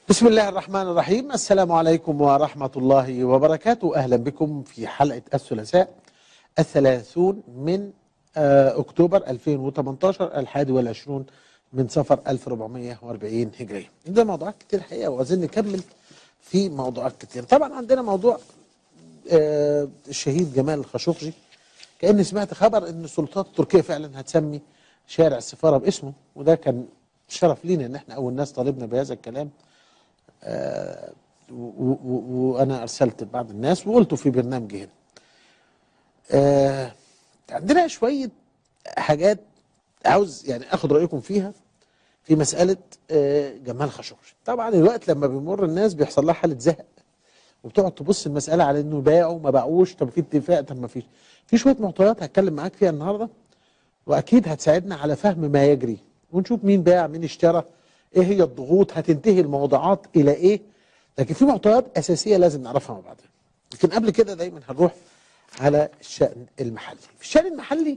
بسم الله الرحمن الرحيم السلام عليكم ورحمة الله وبركاته أهلا بكم في حلقة الثلاثاء الثلاثون من آه، أكتوبر 2018 الحادي والعشرون من صفر 1440 هجرية ده موضوعات كتير حقيقة وعايزين نكمل في موضوعات كتير طبعا عندنا موضوع آه، الشهيد جمال الخاشقجي كأني سمعت خبر أن السلطات التركية فعلا هتسمي شارع السفارة باسمه وده كان شرف لينا ان احنا اول ناس طالبنا بهذا الكلام آه، و- و- وانا ارسلت لبعض الناس وقلته في برنامجي هنا آه، عندنا شويه حاجات عاوز يعني اخد رايكم فيها في مساله آه، جمال خاشقجي طبعا الوقت لما بيمر الناس بيحصل لها حاله زهق وبتقعد تبص المساله على انه باعوا ما باعوش طب في اتفاق طب ما فيش في شويه معطيات هتكلم معاك فيها النهارده واكيد هتساعدنا على فهم ما يجري ونشوف مين باع مين اشترى ايه هي الضغوط هتنتهي الموضوعات الى ايه لكن في معطيات اساسيه لازم نعرفها مع بعضنا لكن قبل كده دايما هنروح على الشان المحلي في الشان المحلي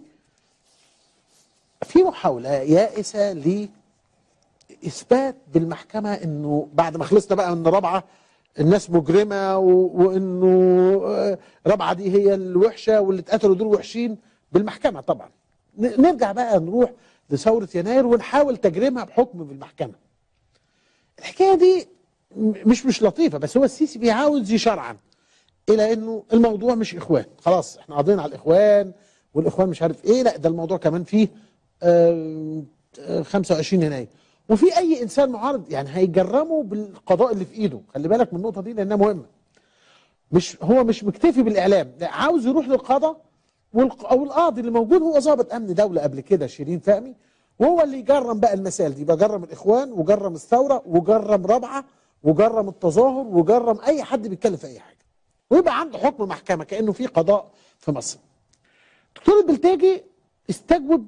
في محاوله يائسه لاثبات بالمحكمه انه بعد ما خلصنا بقى من رابعه الناس مجرمه و- وانه آه، رابعه دي هي الوحشه واللي اتقتلوا دول وحشين بالمحكمه طبعا ن- نرجع بقى نروح لثوره يناير ونحاول تجريمها بحكم بالمحكمه الحكايه دي م- مش مش لطيفه بس هو السيسي بيعاوز يشرعن الى انه الموضوع مش اخوان خلاص احنا قاضيين على الاخوان والاخوان مش عارف ايه لا ده الموضوع كمان فيه آه، آه، 25 يناير وفي اي انسان معارض يعني هيجرمه بالقضاء اللي في ايده خلي بالك من النقطه دي لانها مهمه مش هو مش مكتفي بالاعلام لا عاوز يروح للقضاء والق- او القاضي اللي موجود هو ضابط امن دوله قبل كده شيرين فهمي وهو اللي يجرم بقى المسائل دي يبقى جرم الاخوان وجرم الثوره وجرم رابعه وجرم التظاهر وجرم اي حد بيتكلم في اي حاجه ويبقى عنده حكم محكمه كانه في قضاء في مصر دكتور البلتاجي استجوب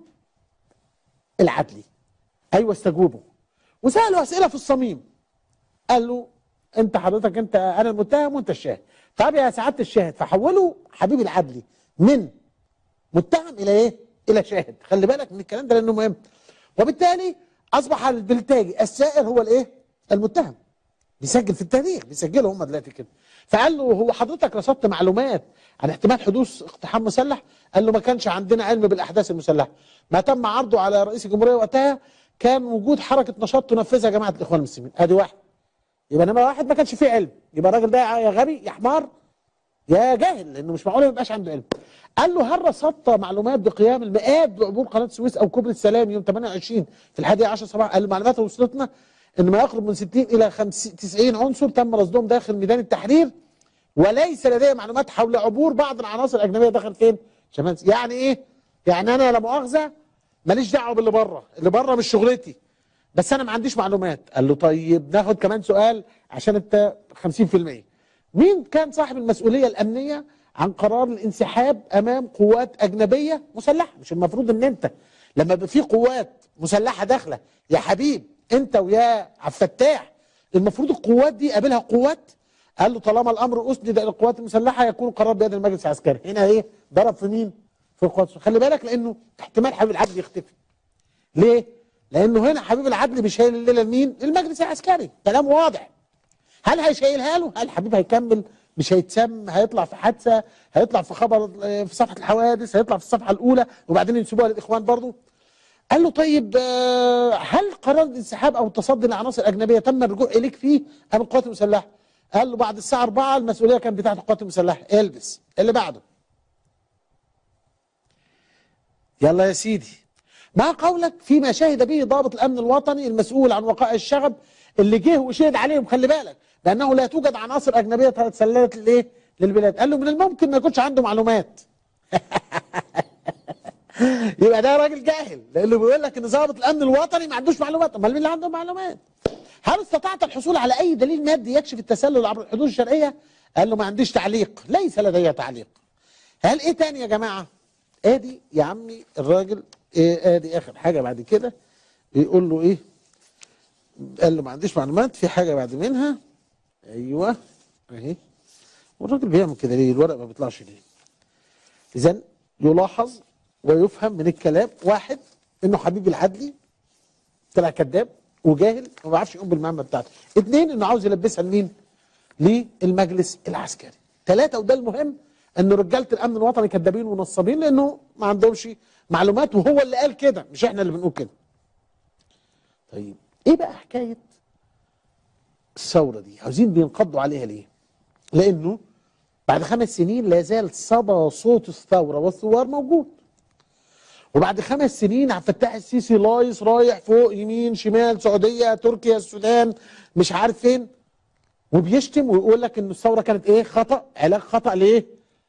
العدلي ايوه استجوبه وساله اسئله في الصميم قال له انت حضرتك انت انا المتهم وانت الشاهد طب يا سعاده الشاهد فحولوا حبيب العدلي من متهم الى ايه الى شاهد خلي بالك من الكلام ده لانه مهم وبالتالي اصبح البلتاجي السائر هو الايه المتهم بيسجل في التاريخ بيسجلوا هم دلوقتي كده فقال له هو حضرتك رصدت معلومات عن احتمال حدوث اقتحام مسلح قال له ما كانش عندنا علم بالاحداث المسلحه ما تم عرضه على رئيس الجمهوريه وقتها كان وجود حركه نشاط تنفذها جماعه الاخوان المسلمين ادي واحد يبقى نمره واحد ما كانش فيه علم يبقى الراجل ده يا غبي يا حمار يا جاهل لانه مش معقول ما يبقاش عنده علم قال له هل رصدت معلومات بقيام المئات بعبور قناه السويس او كوبري السلام يوم 28 في الحادي عشر صباحا قال المعلومات اللي وصلتنا ان ما يقرب من 60 الى 50 90 عنصر تم رصدهم داخل ميدان التحرير وليس لدي معلومات حول عبور بعض العناصر الاجنبيه داخل فين؟ شمال يعني ايه؟ يعني انا لا مؤاخذه ماليش دعوه باللي بره، اللي بره مش شغلتي بس انا ما عنديش معلومات قال له طيب ناخد كمان سؤال عشان انت 50% مين كان صاحب المسؤوليه الامنيه عن قرار الانسحاب امام قوات اجنبيه مسلحه مش المفروض ان انت لما يبقى في قوات مسلحه داخله يا حبيب انت ويا عبد الفتاح المفروض القوات دي قابلها قوات قال له طالما الامر اسند الى القوات المسلحه يكون القرار بيد المجلس العسكري هنا ايه ضرب في مين في القوات خلي بالك لانه احتمال حبيب العدل يختفي ليه؟ لانه هنا حبيب العدل بيشيل الليله لمين؟ للمجلس العسكري، كلام واضح. هل هيشيلها له؟ هل حبيب هيكمل؟ مش هيتسم؟ هيطلع في حادثه؟ هيطلع في خبر آه، في صفحه الحوادث؟ هيطلع في الصفحه الاولى وبعدين ينسبوها للاخوان برضه؟ قال له طيب آه، هل قرار الانسحاب او التصدي لعناصر اجنبيه تم الرجوع اليك فيه ام القوات المسلحه؟ قال له بعد الساعه 4 المسؤوليه كانت بتاعت القوات المسلحه، البس اللي بعده. يلا يا سيدي ما قولك فيما شهد به ضابط الامن الوطني المسؤول عن وقائع الشغب اللي جه وشهد عليهم خلي بالك بانه لا توجد عناصر اجنبيه تسللت للايه؟ للبلاد قال له من الممكن ما يكونش عنده معلومات يبقى ده راجل جاهل لانه بيقول لك ان ضابط الامن الوطني ما عندوش معلومات امال مين اللي عنده معلومات هل استطعت الحصول على اي دليل مادي يكشف التسلل عبر الحدود الشرعيه قال له ما عنديش تعليق ليس لدي تعليق هل ايه تاني يا جماعه ادي يا عمي الراجل إيه ادي اخر حاجه بعد كده يقول له ايه قال له ما عنديش معلومات في حاجه بعد منها ايوه اهي والراجل بيعمل كده ليه الورق ما بيطلعش ليه اذا يلاحظ ويفهم من الكلام واحد انه حبيب العدلي طلع كذاب وجاهل وما بيعرفش يقوم بالمهمه بتاعته اثنين انه عاوز يلبسها لمين للمجلس العسكري ثلاثه وده المهم ان رجاله الامن الوطني كذابين ونصابين لانه ما عندهمش معلومات وهو اللي قال كده مش احنا اللي بنقول كده طيب ايه بقى حكايه الثوره دي عاوزين بينقضوا عليها ليه لانه بعد خمس سنين لا زال صدى صوت الثوره والثوار موجود وبعد خمس سنين عبد الفتاح السيسي لايص رايح فوق يمين شمال سعوديه تركيا السودان مش عارف فين وبيشتم ويقول لك ان الثوره كانت ايه خطا علاج خطا ليه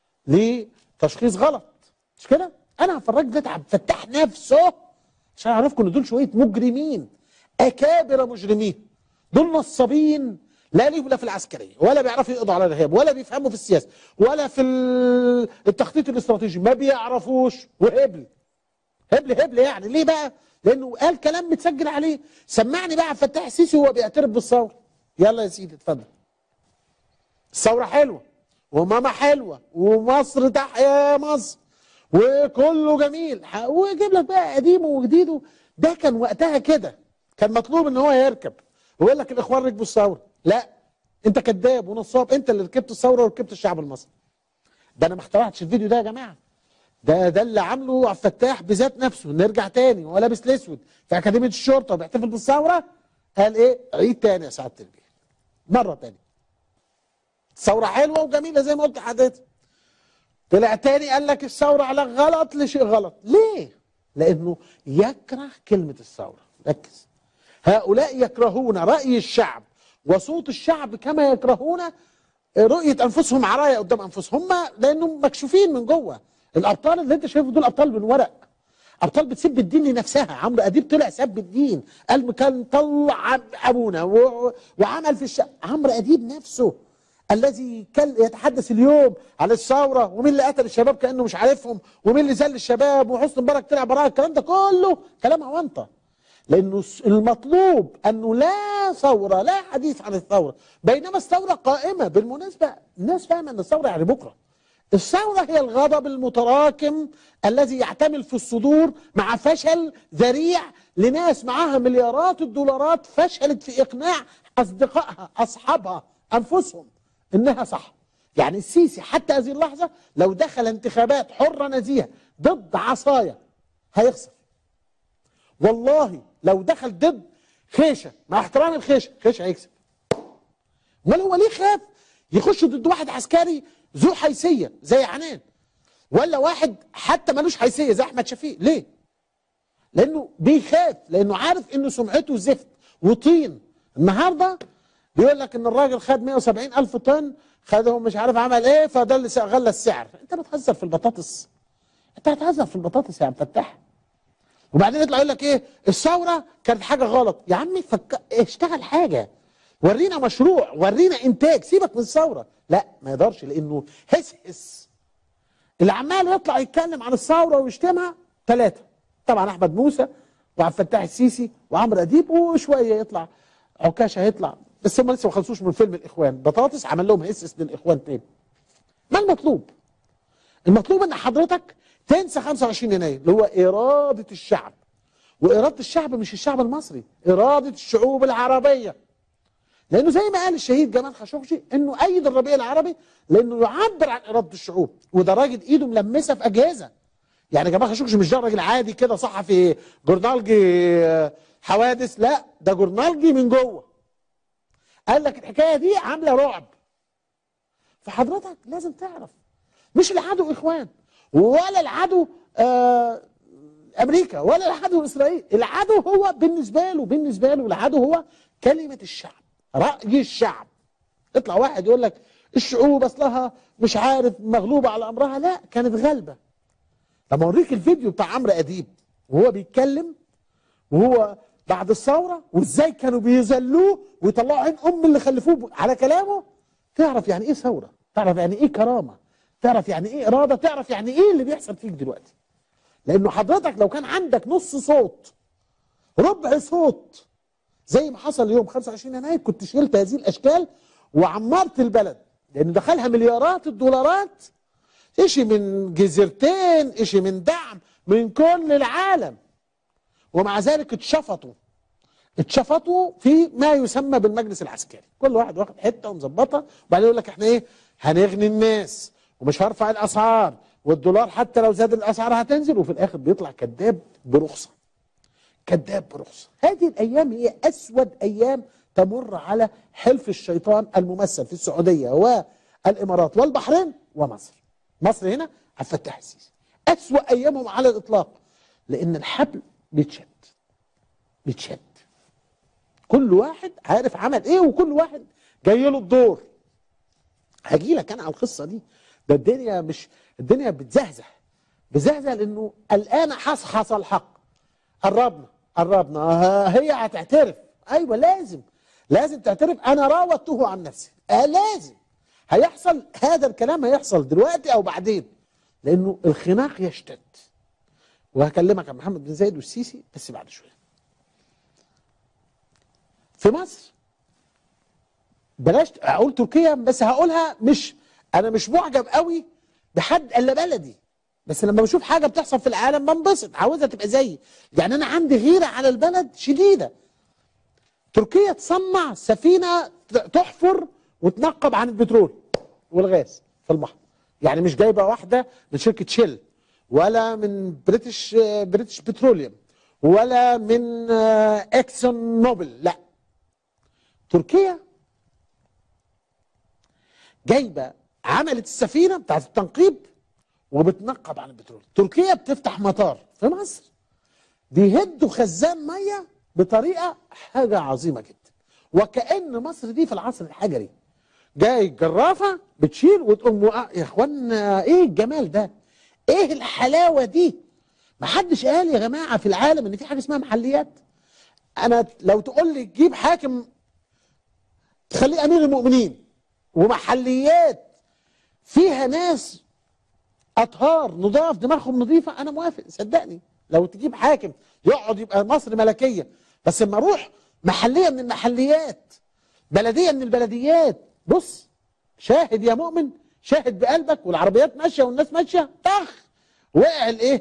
لتشخيص غلط مش كده انا هفرجك ده عبد الفتاح نفسه عشان اعرفكم ان دول شويه مجرمين اكابر مجرمين دول نصابين لا ليهم لا في العسكريه ولا بيعرفوا يقضوا على الارهاب ولا بيفهموا في السياسه ولا في ال- التخطيط الاستراتيجي ما بيعرفوش وهبل هبل هبل يعني ليه بقى؟ لانه قال كلام متسجل عليه سمعني بقى عبد الفتاح السيسي وهو بيعترف بالثوره يلا يا سيدي اتفضل الثوره حلوه وماما حلوه ومصر تحيا مصر وكله جميل ح- ويجيب لك بقى قديمه وجديده ده كان وقتها كده كان مطلوب ان هو يركب ويقول لك الاخوان ركبوا الثوره لا انت كذاب ونصاب انت اللي ركبت الثوره وركبت الشعب المصري ده انا ما اخترعتش الفيديو ده يا جماعه ده ده اللي عامله عبد الفتاح بذات نفسه نرجع تاني وهو لابس الاسود في اكاديميه الشرطه وبيحتفل بالثوره قال ايه عيد تاني يا سعاده البيه مره تاني ثوره حلوه وجميله زي ما قلت لحضرتك طلع تاني قال لك الثوره على غلط لشيء غلط ليه لانه يكره كلمه الثوره ركز هؤلاء يكرهون راي الشعب وصوت الشعب كما يكرهون رؤيه انفسهم عرايا قدام انفسهم هم لانهم مكشوفين من جوه الابطال اللي انت شايفه دول ابطال من ورق ابطال بتسب الدين لنفسها عمرو اديب طلع سب الدين قال كان طلع ابونا و- وعمل في الشعب عمرو اديب نفسه الذي كان يتحدث اليوم عن الثوره ومين اللي قتل الشباب كانه مش عارفهم ومين اللي ذل الشباب وحسني مبارك طلع براءه الكلام ده كله كلام اونطه لانه الس- المطلوب انه لا ثوره لا حديث عن الثوره بينما الثوره قائمه بالمناسبه الناس فاهمه ان الثوره يعني بكره الثوره هي الغضب المتراكم الذي يعتمل في الصدور مع فشل ذريع لناس معاها مليارات الدولارات فشلت في اقناع اصدقائها اصحابها انفسهم انها صح يعني السيسي حتى هذه اللحظه لو دخل انتخابات حره نزيهه ضد عصايه هيخسر والله لو دخل ضد خيشه مع احترام الخيشه خيشه هيكسب امال هو ليه خاف يخش ضد واحد عسكري ذو حيثيه زي عنان ولا واحد حتى ملوش حيثيه زي احمد شفيق ليه لانه بيخاف لانه عارف انه سمعته زفت وطين النهارده بيقول لك ان الراجل خد 170 الف طن خدهم مش عارف عمل ايه فده اللي غلى السعر انت بتهزر في البطاطس انت هتهزر في البطاطس يا عم فتاح وبعدين يطلع يقول لك ايه الثوره كانت حاجه غلط يا عمي فك... اشتغل حاجه ورينا مشروع ورينا انتاج سيبك من الثوره لا ما يقدرش لانه هس هس اللي عمال يطلع يتكلم عن الثوره ويشتمها ثلاثه طبعا احمد موسى وعبد الفتاح السيسي وعمرو اديب وشويه يطلع عكاشه هيطلع بس هم لسه ما خلصوش من فيلم الاخوان بطاطس عمل لهم هسس للاخوان تاني ما المطلوب؟ المطلوب ان حضرتك تنسى 25 يناير اللي هو اراده الشعب واراده الشعب مش الشعب المصري اراده الشعوب العربيه لانه زي ما قال الشهيد جمال خاشقجي انه ايد الربيع العربي لانه يعبر عن اراده الشعوب وده راجل ايده ملمسه في اجهزه يعني جمال خاشقجي مش ده راجل عادي كده صحفي جورنالجي آه، حوادث لا ده جورنالجي من جوه قال لك الحكايه دي عامله رعب فحضرتك لازم تعرف مش العدو اخوان ولا العدو آه امريكا ولا العدو اسرائيل العدو هو بالنسبه له بالنسبه له العدو هو كلمه الشعب راي الشعب يطلع واحد يقول لك الشعوب اصلها مش عارف مغلوبه على امرها لا كانت غالبه طب اوريك الفيديو بتاع عمرو اديب وهو بيتكلم وهو بعد الثوره وازاي كانوا بيذلوه ويطلعوا عين ام اللي خلفوه على كلامه تعرف يعني ايه ثوره تعرف يعني ايه كرامه تعرف يعني ايه اراده تعرف يعني ايه اللي بيحصل فيك دلوقتي لانه حضرتك لو كان عندك نص صوت ربع صوت زي ما حصل يوم 25 يناير كنت شلت هذه الاشكال وعمرت البلد لان دخلها مليارات الدولارات اشي من جزيرتين اشي من دعم من كل العالم ومع ذلك اتشفطوا اتشفطوا في ما يسمى بالمجلس العسكري كل واحد واخد حته ومظبطها وبعدين يقول لك احنا ايه هنغني الناس ومش هرفع الاسعار والدولار حتى لو زاد الاسعار هتنزل وفي الاخر بيطلع كذاب برخصه كذاب برخصه هذه الايام هي اسود ايام تمر على حلف الشيطان الممثل في السعوديه والامارات والبحرين ومصر مصر هنا عبد الفتاح السيسي اسوا ايامهم على الاطلاق لان الحبل بيتشد بيتشد كل واحد عارف عمل ايه وكل واحد جاي له الدور هجي لك انا على القصه دي ده الدنيا مش الدنيا بتزهزه بتزهزه لانه الان حصحص الحق قربنا قربنا آه، هي هتعترف ايوه لازم لازم تعترف انا راودته عن نفسي آه لازم هيحصل هذا الكلام هيحصل دلوقتي او بعدين لانه الخناق يشتد وهكلمك عن محمد بن زايد والسيسي بس بعد شويه في مصر بلاش اقول تركيا بس هقولها مش انا مش معجب قوي بحد الا بلدي بس لما بشوف حاجه بتحصل في العالم بنبسط عاوزها تبقى زيي يعني انا عندي غيره على البلد شديده تركيا تصنع سفينه تحفر وتنقب عن البترول والغاز في البحر يعني مش جايبه واحده من شركه شيل ولا من بريتش بريتش بتروليوم ولا من آه، اكسون نوبل لا تركيا جايبه عملت السفينه بتاعت التنقيب وبتنقب عن البترول تركيا بتفتح مطار في مصر بيهدوا خزان ميه بطريقه حاجه عظيمه جدا وكأن مصر دي في العصر الحجري جاي جرافه بتشيل وتقوم وقع يا اخوانا ايه الجمال ده ايه الحلاوه دي ما حدش قال يا جماعه في العالم ان في حاجه اسمها محليات انا لو تقول لي جيب حاكم تخليه امير المؤمنين ومحليات فيها ناس اطهار نضاف دماغهم نظيفه انا موافق صدقني لو تجيب حاكم يقعد يبقى مصر ملكيه بس اما اروح محليه من المحليات بلديه من البلديات بص شاهد يا مؤمن شاهد بقلبك والعربيات ماشيه والناس ماشيه طخ وقع الايه؟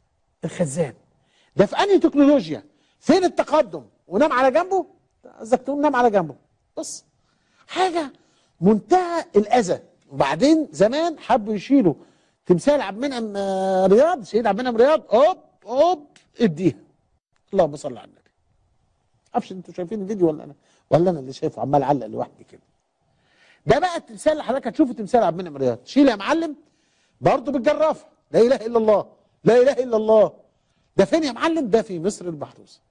الخزان ده في انهي تكنولوجيا؟ فين التقدم؟ ونام على جنبه؟ قصدك تقول نام على جنبه بص حاجه منتهى الاذى وبعدين زمان حبوا يشيلوا تمثال عبد المنعم آه، رياض سيد عبد المنعم رياض اوب اوب اديها اللهم صل على النبي معرفش انتوا شايفين الفيديو ولا انا ولا انا اللي شايفه عمال اعلق لوحدي كده ده بقى التمثال اللي حضرتك هتشوفه تمثال عبد المنعم رياض شيل يا معلم برضه بالجرافه لا اله الا الله لا اله الا الله ده فين يا معلم ده في مصر المحروسه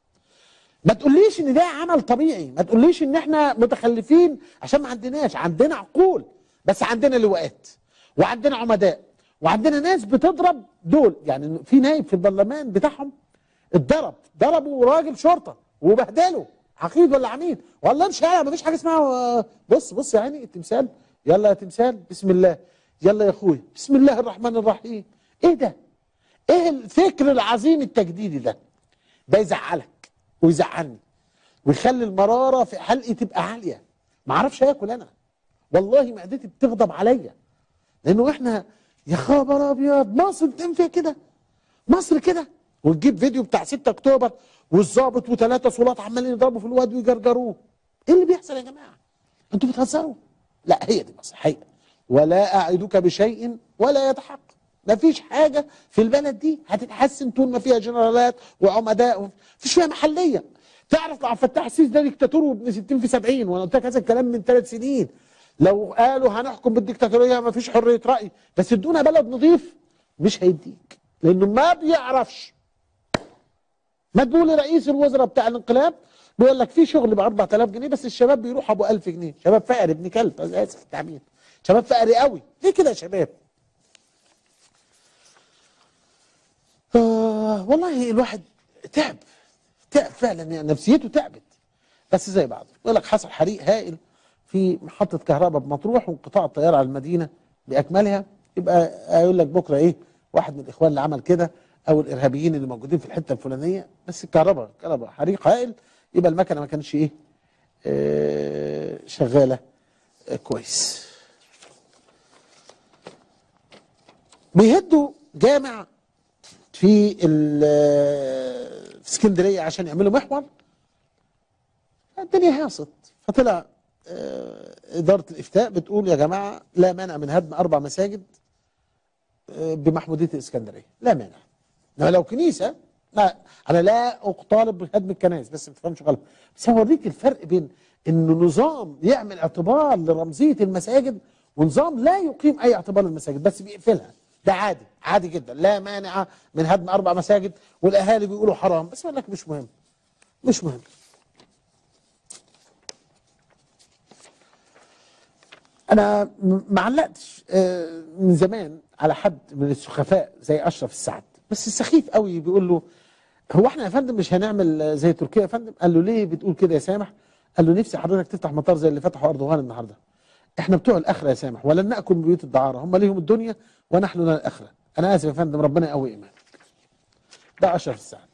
ما تقوليش ان ده عمل طبيعي ما تقوليش ان احنا متخلفين عشان ما عندناش عندنا عقول بس عندنا لواءات وعندنا عمداء وعندنا ناس بتضرب دول يعني في نايب في البرلمان بتاعهم اتضرب ضربوا راجل شرطه وبهدله عقيد ولا عميد والله مش ما مفيش حاجه اسمها آه، بص بص يا عيني التمثال يلا يا تمثال بسم الله يلا يا اخويا بسم الله الرحمن الرحيم ايه ده ايه الفكر العظيم التجديدي ده ده يزعلك ويزعلني ويخلي المراره في حلقي تبقى عاليه ما اعرفش اكل انا والله معدتي بتغضب عليا لانه احنا يا خبر ابيض مصر بتعمل فيها كده مصر كده وتجيب فيديو بتاع 6 اكتوبر والظابط وثلاثه صولات عمالين يضربوا في الواد ويجرجروه ايه اللي بيحصل يا جماعه انتوا بتهزروا لا هي دي مصر حقيقه ولا اعدك بشيء ولا يتحقق ما فيش حاجة في البلد دي هتتحسن طول ما فيها جنرالات وعمداء مفيش فيها محلية تعرف عبد الفتاح السيسي ده ديكتاتور وابن 60 في 70 وانا قلت لك هذا الكلام من ثلاث سنين لو قالوا هنحكم بالديكتاتورية ما فيش حرية رأي بس ادونا بلد نظيف مش هيديك لانه ما بيعرفش ما تقول رئيس الوزراء بتاع الانقلاب بيقول لك في شغل ب 4000 جنيه بس الشباب بيروح ابو 1000 جنيه شباب فقري ابن كلب اسف التعبير شباب فقري قوي ليه كده يا شباب آه والله الواحد تعب تعب فعلا يعني نفسيته تعبت بس زي بعض يقول لك حصل حريق هائل في محطة كهرباء بمطروح وانقطاع الطيارة على المدينة بأكملها يبقى يقول لك بكرة إيه واحد من الإخوان اللي عمل كده أو الإرهابيين اللي موجودين في الحتة الفلانية بس الكهرباء كهرباء حريق هائل يبقى المكنة ما كانش إيه آه شغالة آه كويس بيهدوا جامع في في اسكندريه عشان يعملوا محور الدنيا هاصت فطلع آه، إدارة الإفتاء بتقول يا جماعة لا مانع من هدم أربع مساجد آه، بمحمودية الإسكندرية لا مانع إنما لو كنيسة لا أنا لا أطالب بهدم الكنائس بس ما تفهمش غلط بس هوريك الفرق بين إنه نظام يعمل اعتبار لرمزية المساجد ونظام لا يقيم أي اعتبار للمساجد بس بيقفلها ده عادي عادي جدا لا مانع من هدم أربع مساجد والأهالي بيقولوا حرام بس أقول لك مش مهم مش مهم انا م- ما علقتش آه، من زمان على حد من السخفاء زي اشرف السعد بس السخيف قوي بيقول له هو احنا يا فندم مش هنعمل آه، زي تركيا يا فندم قال له ليه بتقول كده يا سامح قال له نفسي حضرتك تفتح مطار زي اللي فتحه اردوغان النهارده احنا بتوع الاخره يا سامح ولن ناكل من بيوت الدعاره هم ليهم الدنيا ونحن لنا الاخره انا اسف يا فندم ربنا يقوي ايمانك ده اشرف السعد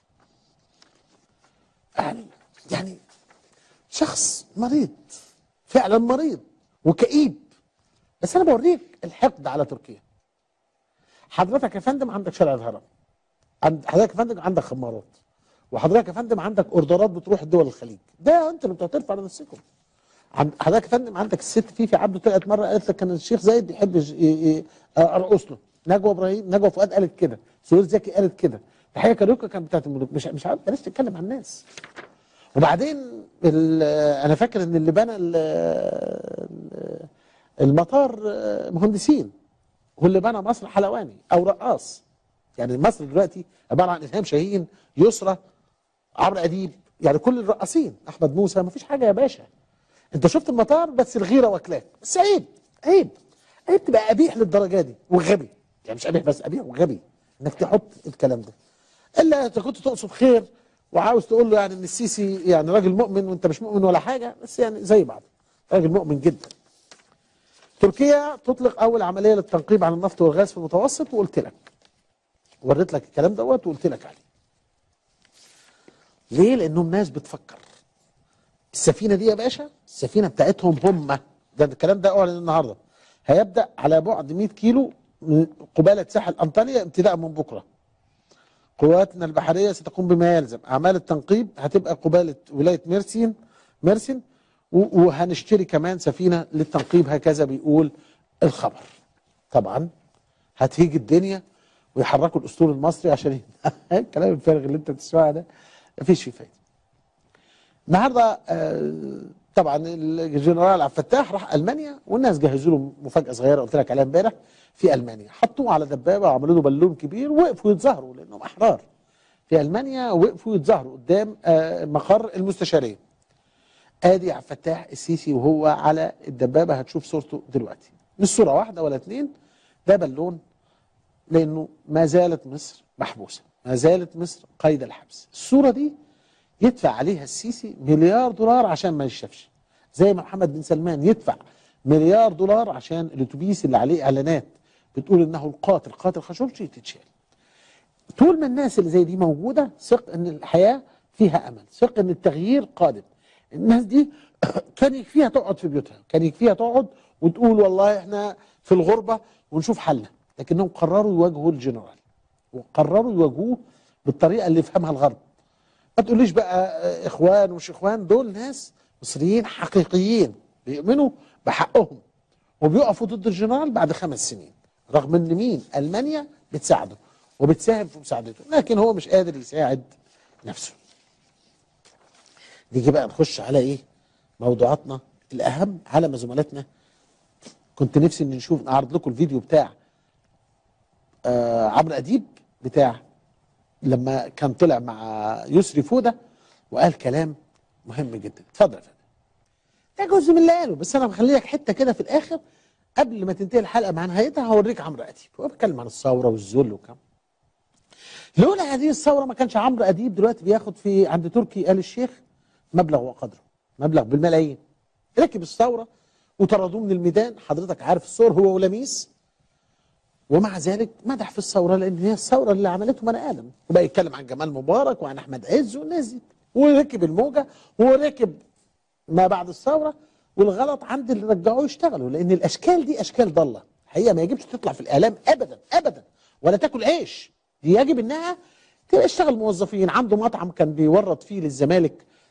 يعني يعني شخص مريض فعلا مريض وكئيب بس انا بوريك الحقد على تركيا حضرتك يا فندم عندك شارع الهرم عند حضرتك يا فندم عندك خمارات وحضرتك يا فندم عندك اوردرات بتروح دول الخليج ده انت اللي بتعترف على نفسكم عند حضرتك يا فندم عندك الست فيفي عبده طلعت مره قالت لك كان الشيخ زايد يحب يج- ي- ي- ارقص له نجوى ابراهيم نجوى فؤاد قالت كده سهير زكي قالت كده تحيه كاريوكا كانت بتاعت الملوك مش مش عارف بلاش تتكلم عن الناس وبعدين ال- انا فاكر ان اللي بنى ال- ال- المطار آه، مهندسين واللي بنى مصر حلواني او رقاص يعني مصر دلوقتي عباره عن الهام شاهين يسرى عمرو اديب يعني كل الرقاصين احمد موسى ما فيش حاجه يا باشا انت شفت المطار بس الغيره واكلاك بس عيب عيب عيب تبقى قبيح للدرجه دي وغبي يعني مش قبيح بس قبيح وغبي انك تحط الكلام ده الا اذا كنت تقصد خير وعاوز تقول له يعني ان السيسي يعني راجل مؤمن وانت مش مؤمن ولا حاجه بس يعني زي بعض راجل مؤمن جدا تركيا تطلق اول عمليه للتنقيب عن النفط والغاز في المتوسط وقلت لك وريت لك الكلام دوت وقلت لك عليه ليه لانهم ناس بتفكر السفينه دي يا باشا السفينه بتاعتهم هم ده الكلام ده اعلن النهارده هيبدا على بعد 100 كيلو من قباله ساحل انطاليا ابتداء من بكره قواتنا البحريه ستقوم بما يلزم اعمال التنقيب هتبقى قباله ولايه ميرسين ميرسين و- وهنشتري كمان سفينه للتنقيب هكذا بيقول الخبر طبعا هتهيج الدنيا ويحركوا الاسطول المصري عشان ي- الكلام الفارغ اللي انت بتسمعه ده مفيش فيه فايده النهارده آه، طبعا الجنرال عبد الفتاح راح المانيا والناس جهزوا له مفاجاه صغيره قلت لك عليها امبارح في المانيا حطوه على دبابه وعملوا له بالون كبير ووقفوا يتظاهروا لانهم احرار في المانيا وقفوا يتظاهروا قدام آه، مقر المستشاريه ادي عبد الفتاح السيسي وهو على الدبابه هتشوف صورته دلوقتي مش صوره واحده ولا اتنين ده بالون لانه ما زالت مصر محبوسه ما زالت مصر قيد الحبس الصوره دي يدفع عليها السيسي مليار دولار عشان ما يشافش زي ما محمد بن سلمان يدفع مليار دولار عشان الاتوبيس اللي عليه اعلانات بتقول انه القاتل قاتل خاشقجي تتشال طول ما الناس اللي زي دي موجوده ثق ان الحياه فيها امل ثق ان التغيير قادم الناس دي كان يكفيها تقعد في بيوتها كان يكفيها تقعد وتقول والله احنا في الغربه ونشوف حلنا لكنهم قرروا يواجهوا الجنرال وقرروا يواجهوه بالطريقه اللي يفهمها الغرب ما تقوليش بقى آه، اخوان ومش اخوان دول ناس مصريين حقيقيين بيؤمنوا بحقهم وبيقفوا ضد الجنرال بعد خمس سنين رغم ان مين المانيا بتساعده وبتساهم في مساعدته لكن هو مش قادر يساعد نفسه نيجي بقى نخش على ايه موضوعاتنا الاهم على ما زملاتنا كنت نفسي ان نشوف نعرض لكم الفيديو بتاع آه عمرو اديب بتاع لما كان طلع مع يسري فوده وقال كلام مهم جدا اتفضل يا فندم ده جزء من اللي قاله بس انا مخلي لك حته كده في الاخر قبل ما تنتهي الحلقه مع نهايتها هوريك عمرو اديب هو بيتكلم عن الثوره والذل وكم لولا هذه الثوره ما كانش عمرو اديب دلوقتي بياخد في عند تركي آل الشيخ مبلغ وقدره مبلغ بالملايين ركب الثوره وطردوه من الميدان حضرتك عارف الصور هو ولميس ومع ذلك مدح في الثوره لان هي الثوره اللي عملته بني ادم وبقى يتكلم عن جمال مبارك وعن احمد عز والناس دي وركب الموجه وركب ما بعد الثوره والغلط عند اللي رجعوه يشتغلوا لان الاشكال دي اشكال ضاله الحقيقه ما يجبش تطلع في الاعلام ابدا ابدا ولا تاكل عيش دي يجب انها تبقى اشتغل موظفين عنده مطعم كان بيورط فيه للزمالك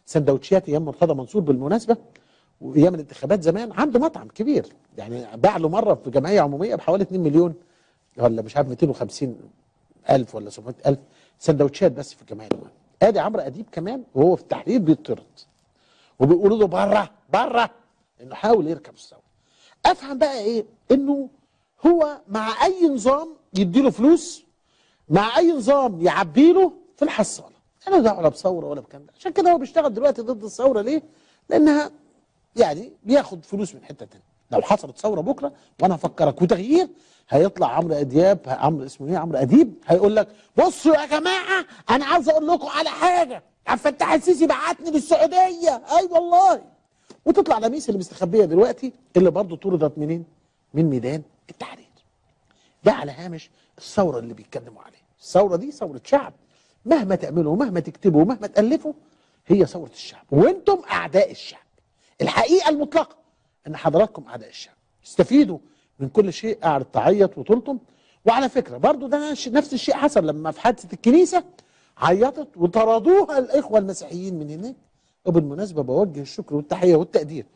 سندوتشات ايام مرتضى منصور بالمناسبه وايام الانتخابات زمان عنده مطعم كبير يعني باع له مره في جمعيه عموميه بحوالي 2 مليون ولا مش عارف 250 الف ولا 700 الف سندوتشات بس في الجمعيه العموميه ادي عمرو اديب كمان وهو في التحرير بيطرد وبيقولوا له بره بره انه حاول يركب الثوره افهم بقى ايه انه هو مع اي نظام يديله فلوس مع اي نظام يعبيله في الحصاله انا دعوه لا بثوره ولا بكلام ده عشان كده هو بيشتغل دلوقتي ضد الثوره ليه لانها يعني بياخد فلوس من حته تانية لو حصلت ثوره بكره وانا افكرك وتغيير هيطلع عمرو ادياب عمرو اسمه ايه عمرو اديب هيقول لك بصوا يا جماعه انا عاوز اقول لكم على حاجه عبد الفتاح السيسي بعتني للسعوديه اي أيوة والله وتطلع لميس اللي مستخبيه دلوقتي اللي برضه طردت منين؟ من ميدان التحرير ده على هامش الثوره اللي بيتكلموا عليها الثوره دي ثوره شعب مهما تعملوا ومهما تكتبوا ومهما تالفوا هي ثوره الشعب وانتم اعداء الشعب الحقيقه المطلقه ان حضراتكم اعداء الشعب استفيدوا من كل شيء قاعد تعيط وتلطم وعلى فكره برضو ده نفس الشيء حصل لما في حادثه الكنيسه عيطت وطردوها الاخوه المسيحيين من هناك وبالمناسبه بوجه الشكر والتحيه والتقدير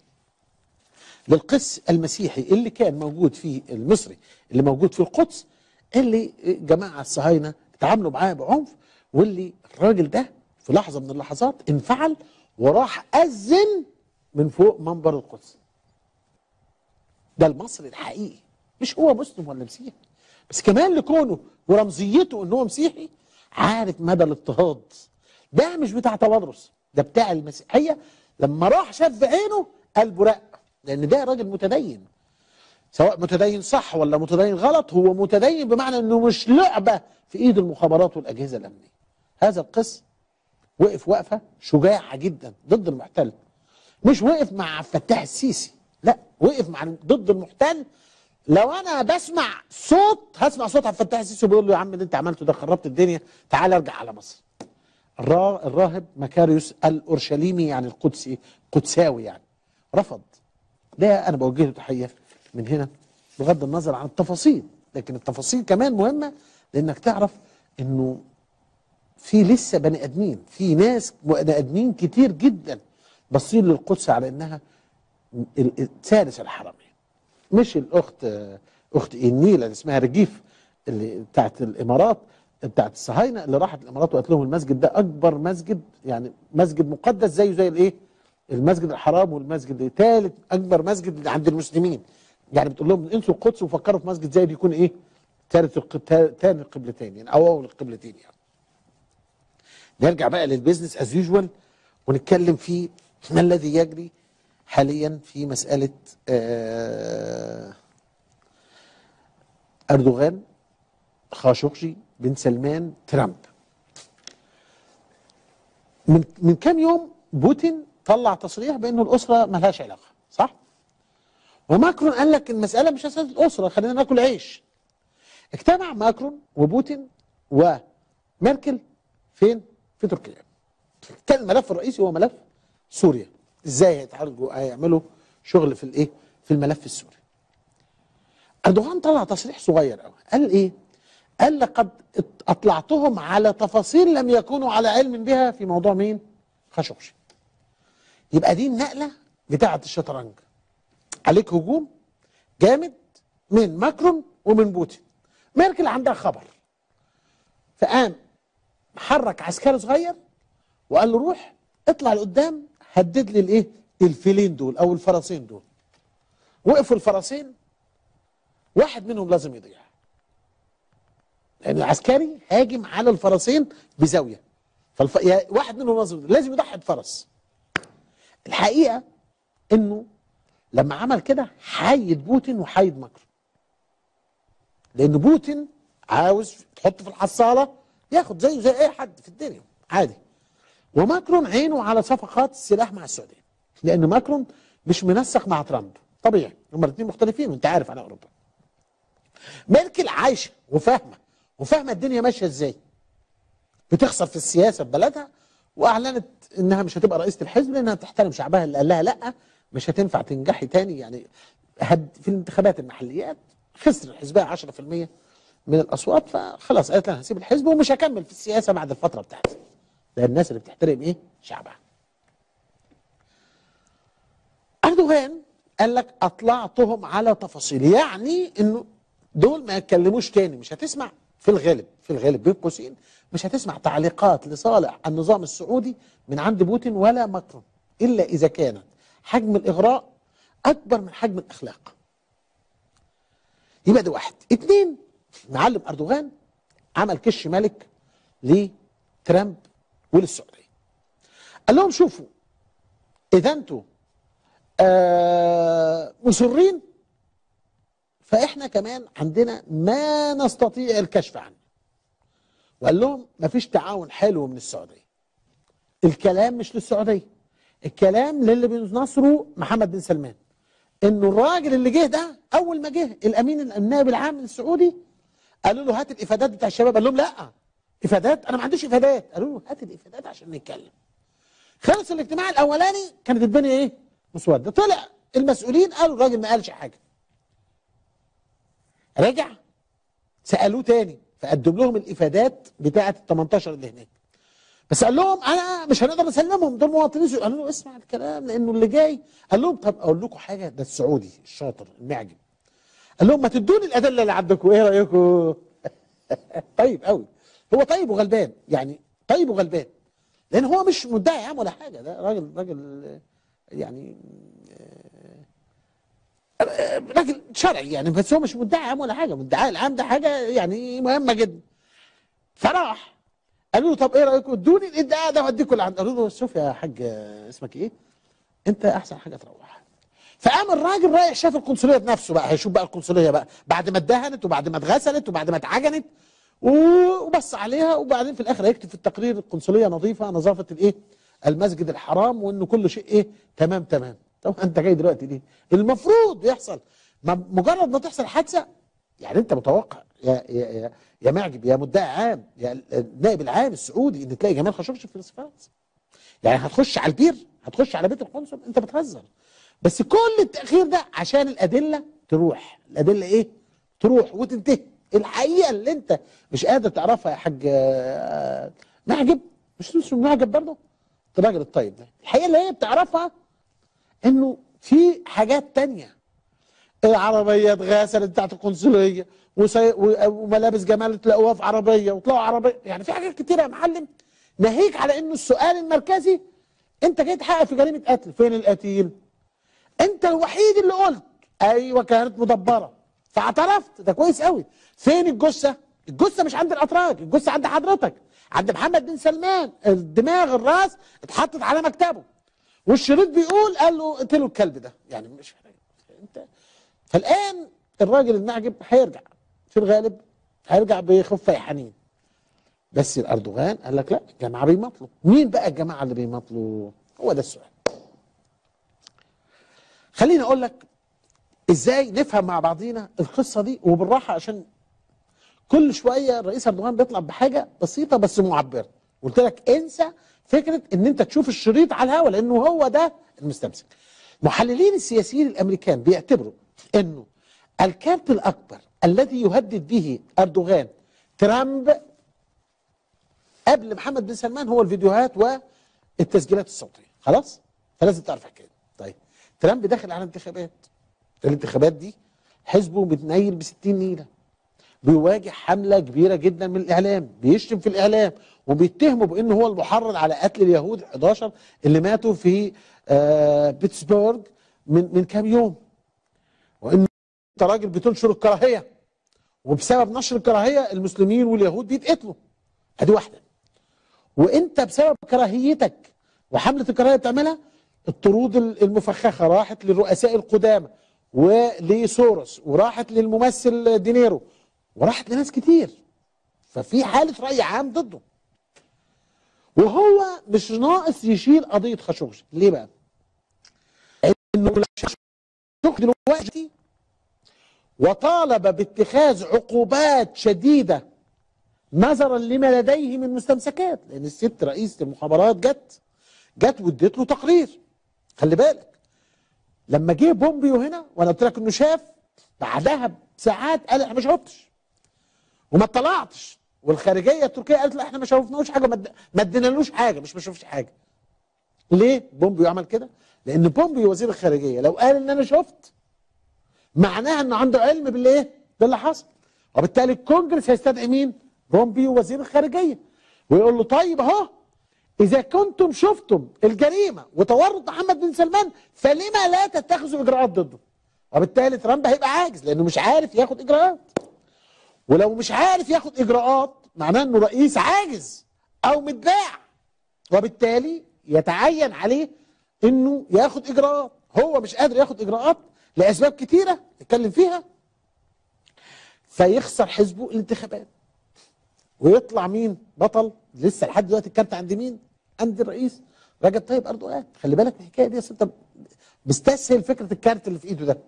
للقس المسيحي اللي كان موجود في المصري اللي موجود في القدس اللي جماعه الصهاينه اتعاملوا معاه بعنف واللي الراجل ده في لحظه من اللحظات انفعل وراح اذن من فوق منبر القدس ده المصري الحقيقي مش هو مسلم ولا مسيحي بس كمان لكونه ورمزيته ان هو مسيحي عارف مدى الاضطهاد ده مش بتاع تبرس ده بتاع المسيحيه لما راح شاف بعينه قلبه رق لان ده راجل متدين سواء متدين صح ولا متدين غلط هو متدين بمعنى انه مش لعبه في ايد المخابرات والاجهزه الامنيه هذا القس وقف وقفه شجاعه جدا ضد المحتل مش وقف مع فتاح السيسي لا وقف مع ضد المحتل لو انا بسمع صوت هسمع صوت عبد الفتاح السيسي بيقول له يا عم اللي انت عملته ده خربت الدنيا تعال ارجع على مصر الرا الراهب مكاريوس الاورشليمي يعني القدسي قدساوي يعني رفض ده انا بوجه له تحيه من هنا بغض النظر عن التفاصيل لكن التفاصيل كمان مهمه لانك تعرف انه في لسه بني ادمين في ناس بني ادمين كتير جدا باصين للقدس على انها ثالث الحرمين مش الاخت اخت النيل اللي اسمها رجيف اللي بتاعت الامارات بتاعت الصهاينه اللي راحت الامارات وقالت لهم المسجد ده اكبر مسجد يعني مسجد مقدس زيه زي الايه؟ المسجد الحرام والمسجد ثالث اكبر مسجد عند المسلمين يعني بتقول لهم انسوا القدس وفكروا في مسجد زي يكون ايه؟ ثالث ثاني القبلتين يعني او اول القبلتين يعني. نرجع بقى للبيزنس از يوجوال ونتكلم في ما الذي يجري حاليا في مساله آه اردوغان خاشقجي بن سلمان ترامب من من كام يوم بوتين طلع تصريح بانه الاسره ملهاش علاقه صح وماكرون قال لك المساله مش مساله الاسره خلينا ناكل عيش اجتمع ماكرون وبوتين وميركل فين في تركيا كان الملف الرئيسي هو ملف سوريا ازاي هيتعالجوا هيعملوا شغل في الايه في الملف السوري اردوغان طلع تصريح صغير قوي قال ايه قال لقد اطلعتهم على تفاصيل لم يكونوا على علم بها في موضوع مين خاشقجي يبقى دي النقله بتاعه الشطرنج عليك هجوم جامد من ماكرون ومن بوتين ميركل عندها خبر فقام حرك عسكري صغير وقال له روح اطلع لقدام هدد لي الايه الفيلين دول او الفرسين دول وقفوا الفرسين واحد منهم لازم يضيع لان العسكري هاجم على الفرسين بزاويه فالف... يا واحد منهم لازم لازم يضحي بفرس الحقيقه انه لما عمل كده حايد بوتين وحايد ماكرون لان بوتين عاوز تحط في الحصاله ياخد زيه زي اي حد في الدنيا عادي وماكرون عينه على صفقات السلاح مع السعوديه لان ماكرون مش منسق مع ترامب طبيعي هما الاثنين مختلفين وانت عارف على اوروبا ميركل عايشه وفاهمه وفاهمه الدنيا ماشيه ازاي بتخسر في السياسه في بلدها واعلنت انها مش هتبقى رئيسه الحزب لانها بتحترم شعبها اللي قال لها لا مش هتنفع تنجحي تاني يعني هد في الانتخابات المحليات خسر حزبها 10% من الاصوات فخلاص قالت انا هسيب الحزب ومش هكمل في السياسه بعد الفتره بتاعتي ده الناس اللي بتحترم ايه شعبها اردوغان قال لك اطلعتهم على تفاصيل يعني انه دول ما يتكلموش تاني مش هتسمع في الغالب في الغالب بين قوسين مش هتسمع تعليقات لصالح النظام السعودي من عند بوتين ولا ماكرون الا اذا كانت حجم الاغراء اكبر من حجم الاخلاق يبقى ده واحد اتنين معلم اردوغان عمل كش ملك لترامب وللسعوديه قال لهم شوفوا اذا انتوا آه مصرين فاحنا كمان عندنا ما نستطيع الكشف عنه وقال لهم مفيش تعاون حلو من السعوديه الكلام مش للسعوديه الكلام للي بينصروا محمد بن سلمان انه الراجل اللي جه ده اول ما جه الامين النائب العام السعودي قالوا له هات الافادات بتاع الشباب قال لهم لا افادات انا ما عنديش افادات قالوا له هات الافادات عشان نتكلم خلص الاجتماع الاولاني كانت الدنيا ايه مسوده طلع المسؤولين قالوا الراجل ما قالش حاجه رجع سالوه تاني فقدم لهم الافادات بتاعه ال 18 اللي هناك بس قال لهم انا مش هنقدر نسلمهم دول مواطنين قالوا له اسمع الكلام لانه اللي جاي قال لهم طب اقول لكم حاجه ده السعودي الشاطر المعجم قال لهم ما تدوني الادله اللي عندكم ايه رايكم طيب قوي هو طيب وغلبان يعني طيب وغلبان لان هو مش مدعي عام ولا حاجه ده راجل راجل يعني راجل شرعي يعني بس هو مش مدعي عام ولا حاجه مدعي العام ده حاجه يعني مهمه جدا فراح قالوا له طب ايه رايكم ادوني الادعاء ده واديكم اللي عند قالوا له شوف يا حاج اسمك ايه انت احسن حاجه تروح فقام الراجل رايح شاف القنصليه بنفسه بقى هيشوف بقى القنصليه بقى بعد ما اتدهنت وبعد ما اتغسلت وبعد ما اتعجنت وبص عليها وبعدين في الاخر هيكتب في التقرير القنصليه نظيفه نظافه الايه المسجد الحرام وانه كل شيء ايه تمام تمام طب انت جاي دلوقتي ليه المفروض يحصل ما مجرد ما تحصل حادثه يعني انت متوقع يا يا يا, يا معجب يا مدعي عام يا النائب العام السعودي ان تلاقي جمال خشوشي في السفارات يعني هتخش على البير هتخش على بيت القنصل انت بتهزر بس كل التاخير ده عشان الادله تروح الادله ايه تروح وتنتهي الحقيقه اللي انت مش قادر تعرفها يا حاج معجب مش اسمه معجب برضه الراجل الطيب ده الحقيقه اللي هي بتعرفها انه في حاجات تانية العربية اتغسلت بتاعت القنصلية وسي... وملابس جمال تلاقوها في عربية وطلعوا عربية يعني في حاجات كتيرة يا معلم ناهيك على انه السؤال المركزي انت جاي تحقق في جريمة قتل فين القتيل انت الوحيد اللي قلت ايوه كانت مدبرة فاعترفت ده كويس قوي فين الجثة الجثة مش عند الاتراك الجثة عند حضرتك عند محمد بن سلمان الدماغ الراس اتحطت على مكتبه والشريط بيقول قال له اقتلوا الكلب ده يعني مش انت فالان الراجل المعجب هيرجع في الغالب هيرجع بخفه حنين بس الاردوغان قال لك لا الجماعه بيمطلوا مين بقى الجماعه اللي بيمطلوا هو ده السؤال خليني اقول لك ازاي نفهم مع بعضينا القصه دي وبالراحه عشان كل شويه الرئيس اردوغان بيطلع بحاجه بسيطه بس معبره قلت لك انسى فكره ان انت تشوف الشريط على الهواء لانه هو ده المستمسك محللين السياسيين الامريكان بيعتبروا انه الكارت الاكبر الذي يهدد به اردوغان ترامب قبل محمد بن سلمان هو الفيديوهات والتسجيلات الصوتيه خلاص فلازم تعرف الحكايه طيب ترامب داخل على انتخابات الانتخابات دي حزبه متنيل ب 60 نيله بيواجه حمله كبيره جدا من الاعلام بيشتم في الاعلام وبيتهموا بانه هو المحرض على قتل اليهود 11 اللي ماتوا في آه بيتسبورغ من من كام يوم وان انت راجل بتنشر الكراهيه وبسبب نشر الكراهيه المسلمين واليهود بيتقتلوا ادي واحده وانت بسبب كراهيتك وحمله الكراهيه بتعملها الطرود المفخخه راحت للرؤساء القدامى ولسوروس وراحت للممثل دينيرو وراحت لناس كتير ففي حاله راي عام ضده وهو مش ناقص يشيل قضيه خاشقجي ليه بقى؟ انه خاشقجي دلوقتي وطالب باتخاذ عقوبات شديده نظرا لما لديه من مستمسكات لان الست رئيسه المخابرات جت جت واديت له تقرير خلي بالك لما جه بومبيو هنا وانا قلت لك انه شاف بعدها بساعات قال انا ما شفتش وما اطلعتش والخارجيه التركيه قالت لا احنا ما شوفناهوش حاجه ما ادينالوش حاجه مش ما شوفش حاجه ليه بومبيو عمل كده لان بومبي وزير الخارجيه لو قال ان انا شفت معناها انه عنده علم بالايه باللي حصل وبالتالي الكونجرس هيستدعي مين بومبي وزير الخارجيه ويقول له طيب اهو اذا كنتم شفتم الجريمه وتورط محمد بن سلمان فلما لا تتخذوا اجراءات ضده وبالتالي ترامب هيبقى عاجز لانه مش عارف ياخد اجراءات ولو مش عارف ياخد اجراءات معناه انه رئيس عاجز او متباع وبالتالي يتعين عليه انه ياخد اجراءات هو مش قادر ياخد اجراءات لاسباب كتيره نتكلم فيها فيخسر حزبه الانتخابات ويطلع مين بطل لسه لحد دلوقتي الكارت عند مين عند الرئيس رجب طيب اردوغان خلي بالك من الحكايه دي أصل انت بستسهل فكره الكارت اللي في ايده ده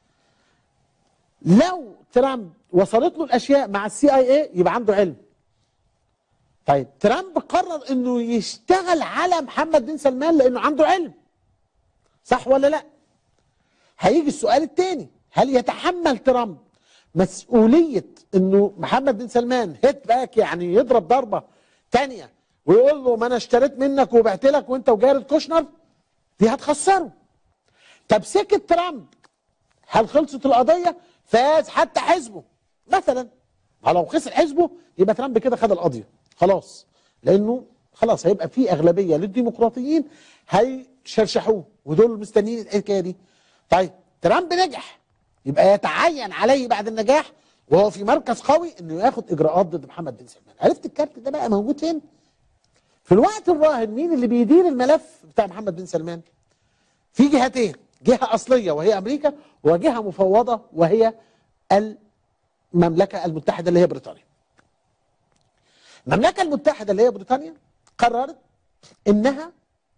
لو ترامب وصلت له الاشياء مع السي اي اي يبقى عنده علم طيب ترامب قرر انه يشتغل على محمد بن سلمان لانه عنده علم صح ولا لا هيجي السؤال الثاني هل يتحمل ترامب مسؤولية انه محمد بن سلمان هيت باك يعني يضرب ضربة تانية ويقول له ما انا اشتريت منك وبعت لك وانت وجارد كوشنر دي هتخسره طب سكت ترامب هل خلصت القضية فاز حتى حزبه مثلا لو خسر حزبه يبقى ترامب كده خد القضية خلاص لانه خلاص هيبقى في اغلبية للديمقراطيين هيشرشحوه ودول مستنيين الحكاية دي طيب ترامب نجح يبقى يتعين عليه بعد النجاح وهو في مركز قوي انه ياخد اجراءات ضد محمد بن سلمان عرفت الكارت ده بقى موجود فين في الوقت الراهن مين اللي بيدير الملف بتاع محمد بن سلمان في جهتين جهة أصلية وهي أمريكا وجهة مفوضة وهي المملكة المتحدة اللي هي بريطانيا المملكة المتحدة اللي هي بريطانيا قررت إنها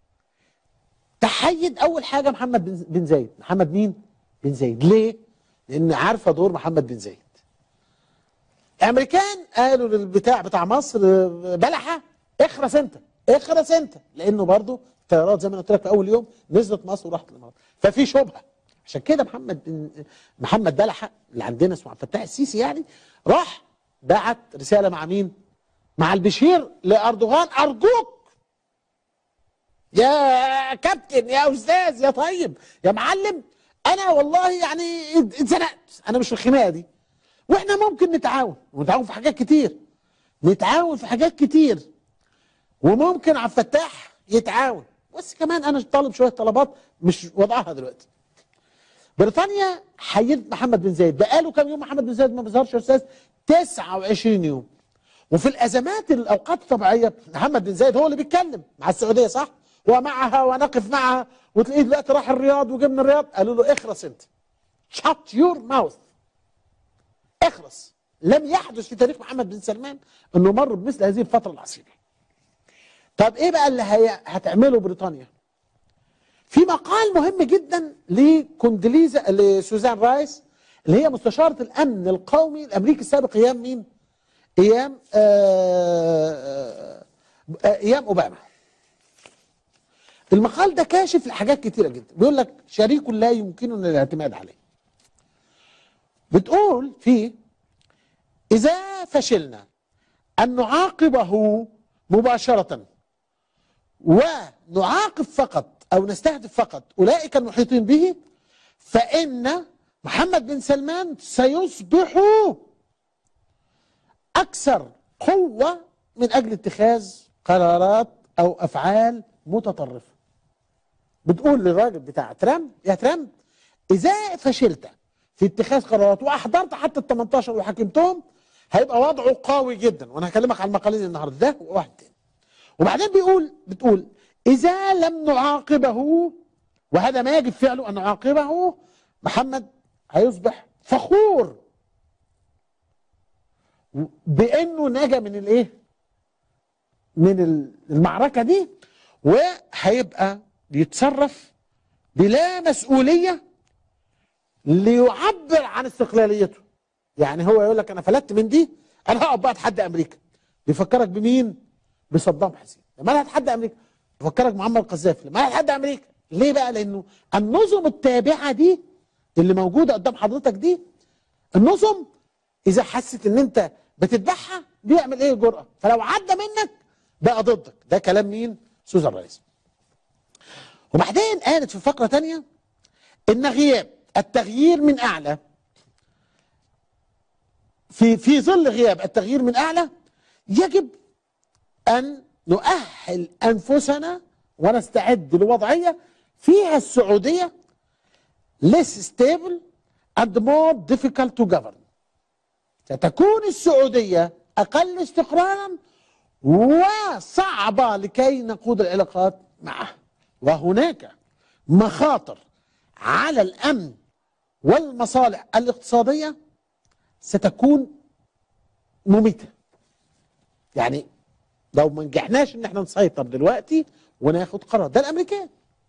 تحيد أول حاجة محمد بن- بن زايد محمد مين؟ بن زايد ليه؟ لأن عارفة دور محمد بن زايد الامريكان قالوا للبتاع بتاع مصر آه، بلحه اخرس انت اخرس انت لانه برضو الطيارات زي ما أنا قلت لك في اول يوم نزلت مصر وراحت الامارات ففي شبهه عشان كده محمد بن محمد بلحه اللي عندنا اسمه عبد الفتاح السيسي يعني راح بعت رساله مع مين؟ مع البشير لاردوغان ارجوك يا كابتن يا استاذ يا طيب يا معلم انا والله يعني اتزنقت انا مش في الخناقه دي واحنا ممكن نتعاون ونتعاون في حاجات كتير نتعاون في حاجات كتير وممكن عبد الفتاح يتعاون بس كمان انا طالب شويه طلبات مش وضعها دلوقتي بريطانيا حيدت محمد بن زايد بقاله كام يوم محمد بن زايد ما بيظهرش يا استاذ 29 يوم وفي الازمات الاوقات الطبيعيه محمد بن زايد هو اللي بيتكلم مع السعوديه صح ومعها ونقف معها وتلاقيه دلوقتي راح الرياض وجه من الرياض قالوا له اخرس انت شut يور ماوث اخرس لم يحدث في تاريخ محمد بن سلمان انه مر بمثل هذه الفتره العصيبه طب ايه بقى اللي هي... هتعمله بريطانيا في مقال مهم جدا لكوندليزا لسوزان رايس اللي هي مستشاره الامن القومي الامريكي السابق ايام مين ايام آه آه ايام اوباما المقال ده كاشف لحاجات كتيره جدا بيقول لك شريك لا يمكننا الاعتماد عليه بتقول فيه إذا فشلنا أن نعاقبه مباشرة ونعاقب فقط أو نستهدف فقط أولئك المحيطين به فإن محمد بن سلمان سيصبح أكثر قوة من أجل اتخاذ قرارات أو أفعال متطرفة بتقول للراجل بتاع ترامب يا ترامب إذا فشلت في اتخاذ قرارات واحضرت حتى ال 18 وحكمتهم هيبقى وضعه قوي جدا وانا هكلمك عن المقالين النهارده ده وواحد تاني وبعدين بيقول بتقول اذا لم نعاقبه وهذا ما يجب فعله ان نعاقبه محمد هيصبح فخور بانه نجا من الايه؟ من المعركه دي وهيبقى بيتصرف بلا مسؤوليه ليعبر عن استقلاليته يعني هو يقول لك انا فلت من دي انا هقف بقى اتحدى امريكا بيفكرك بمين بصدام حسين لما انا هتحدى امريكا بيفكرك معمر القذافي لما انا هتحدى امريكا ليه بقى لانه النظم التابعه دي اللي موجوده قدام حضرتك دي النظم اذا حست ان انت بتتبعها بيعمل ايه الجرأه فلو عدى منك بقى ضدك ده كلام مين سوزان رايس وبعدين قالت في فقرة تانية إن غياب التغيير من أعلى في في ظل غياب التغيير من أعلى يجب أن نؤهل أنفسنا ونستعد لوضعية فيها السعودية less stable and more difficult to govern ستكون السعودية أقل استقرارا وصعبة لكي نقود العلاقات معها وهناك مخاطر على الأمن والمصالح الاقتصادية ستكون مميتة يعني لو ما نجحناش ان احنا نسيطر دلوقتي وناخد قرار ده الامريكان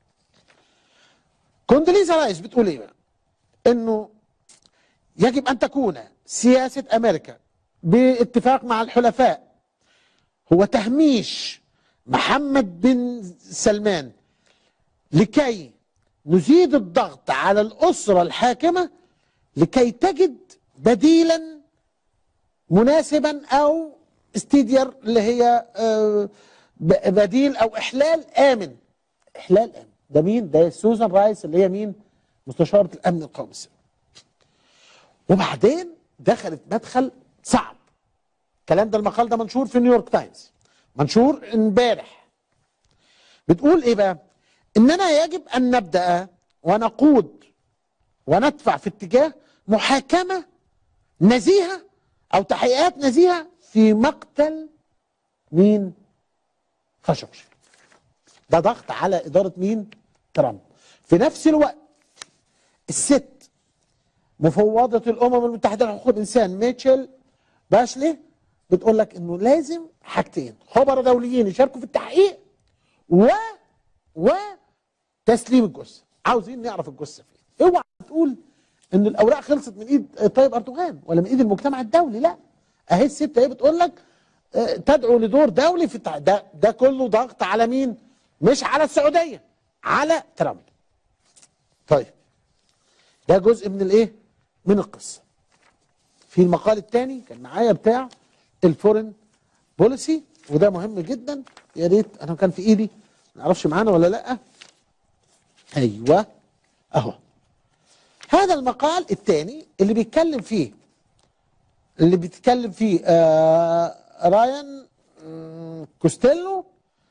كوندليزا رايس بتقول ايه بقى انه يجب ان تكون سياسة امريكا باتفاق مع الحلفاء هو تهميش محمد بن سلمان لكي نزيد الضغط على الأسرة الحاكمة لكي تجد بديلا مناسبا أو استيدير اللي هي آه، ب- بديل أو إحلال آمن إحلال آمن ده مين؟ ده سوزان رايس اللي هي مين؟ مستشارة الأمن القومي السابق وبعدين دخلت مدخل صعب الكلام ده المقال ده منشور في نيويورك تايمز منشور امبارح بتقول ايه بقى اننا يجب ان نبدا ونقود وندفع في اتجاه محاكمه نزيهه او تحقيقات نزيهه في مقتل مين خاشقجي ده ضغط على اداره مين ترامب في نفس الوقت الست مفوضة الأمم المتحدة لحقوق الإنسان ميتشل باشلي بتقول لك إنه لازم حاجتين خبراء دوليين يشاركوا في التحقيق و و تسليم الجثة عاوزين نعرف الجثة فين اوعى تقول إن الأوراق خلصت من إيد طيب أردوغان ولا من إيد المجتمع الدولي لا أهي الست أهي بتقول لك آه، تدعو لدور دولي في التح... ده ده كله ضغط على مين؟ مش على السعودية على ترامب طيب ده جزء من الايه من القصه في المقال الثاني كان معايا بتاع الفورن بوليسي وده مهم جدا يا ريت انا كان في ايدي ما اعرفش معانا ولا لا ايوه اهو هذا المقال الثاني اللي بيتكلم فيه اللي بيتكلم فيه آه رايان مم، كوستيلو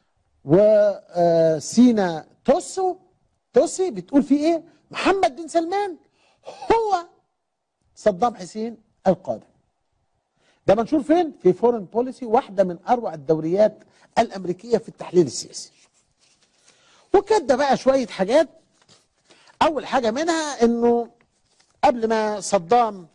وسينا توسو توسي بتقول فيه ايه محمد بن سلمان هو صدام حسين القادم ده منشور فين في فورن بوليسي واحدة من أروع الدوريات الأمريكية في التحليل السياسي وكده بقى شوية حاجات أول حاجة منها أنه قبل ما صدام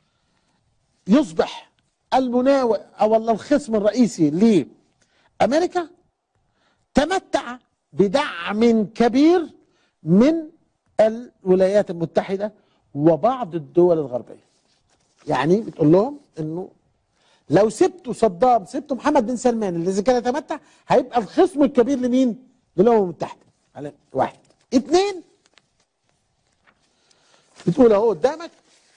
يصبح المناوئ أو الخصم الرئيسي لأمريكا تمتع بدعم كبير من الولايات المتحدة وبعض الدول الغربية يعني بتقول لهم انه لو سبتوا صدام سبتوا محمد بن سلمان اللي اذا كان يتمتع هيبقى الخصم الكبير لمين؟ للامم المتحده على واحد اثنين بتقول اهو قدامك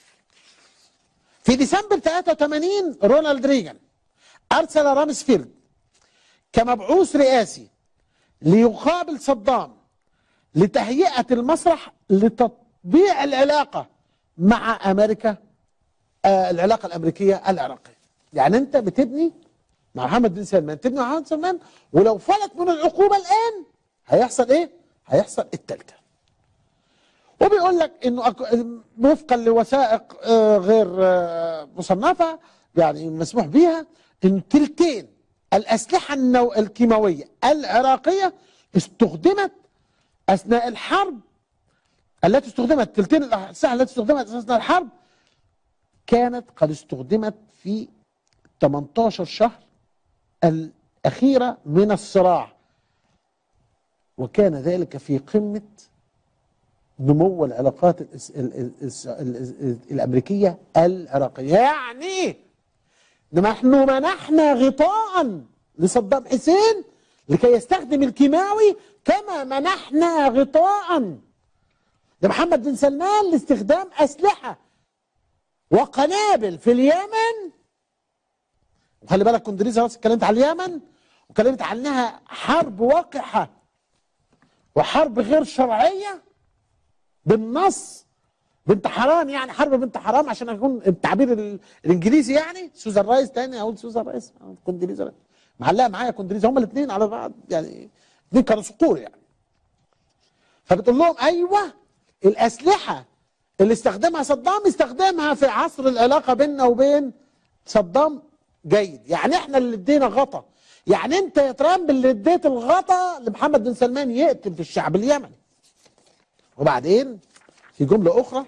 في ديسمبر 83 رونالد ريجان ارسل رامسفيلد كمبعوث رئاسي ليقابل صدام لتهيئة المسرح لتطبيع العلاقة مع أمريكا آه العلاقة الأمريكية العراقية يعني أنت بتبني مع محمد بن سلمان تبني مع محمد بن سلمان ولو فلت من العقوبة الآن هيحصل إيه؟ هيحصل التالتة وبيقول لك انه أك- وفقا لوثائق آه، غير آه، مصنفه يعني مسموح بيها ان تلتين الاسلحه النو... الكيماويه العراقيه استخدمت اثناء الحرب التي استخدمت تلتين الاسلحه التي استخدمت اثناء الحرب كانت قد استخدمت في 18 شهر الاخيره من الصراع وكان ذلك في قمه نمو العلاقات الإس... ال... ال... الس- ال... ال... الامريكيه العراقيه يعني نحن منحنا غطاء لصدام حسين لكي يستخدم الكيماوي كما منحنا غطاء لمحمد بن سلمان لاستخدام اسلحه وقنابل في اليمن وخلي بالك كوندريزا خلاص اتكلمت على اليمن وكلمت عنها حرب وقحه وحرب غير شرعيه بالنص بنت حرام يعني حرب بنت حرام عشان اكون التعبير ال- الانجليزي يعني سوزان رايس تاني اقول سوزان رايس أو كوندريزا معلقه معايا كوندريزا هما الاثنين على بعض يعني الاثنين كانوا صقور يعني فبتقول لهم ايوه الاسلحه اللي استخدمها صدام استخدمها في عصر العلاقه بيننا وبين صدام جيد يعني احنا اللي ادينا غطا يعني انت يا ترامب اللي اديت الغطا لمحمد بن سلمان يقتل في الشعب اليمني وبعدين في جمله اخرى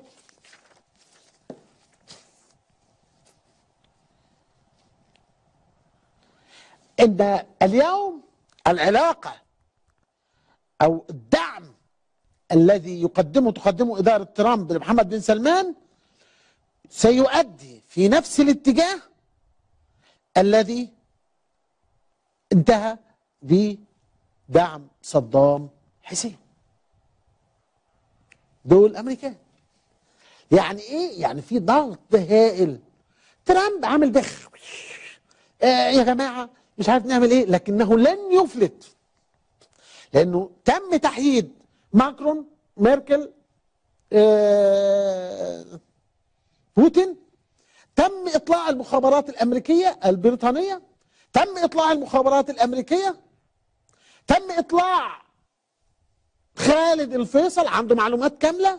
ان اليوم العلاقه او الدعم الذي يقدمه تقدمه اداره ترامب لمحمد بن سلمان سيؤدي في نفس الاتجاه الذي انتهى بدعم صدام حسين دول امريكان يعني ايه يعني في ضغط هائل ترامب عامل بخ آه يا جماعه مش عارف نعمل ايه لكنه لن يفلت لانه تم تحييد ماكرون ميركل آه بوتين تم اطلاع المخابرات الامريكيه البريطانيه تم اطلاع المخابرات الامريكيه تم اطلاع خالد الفيصل عنده معلومات كامله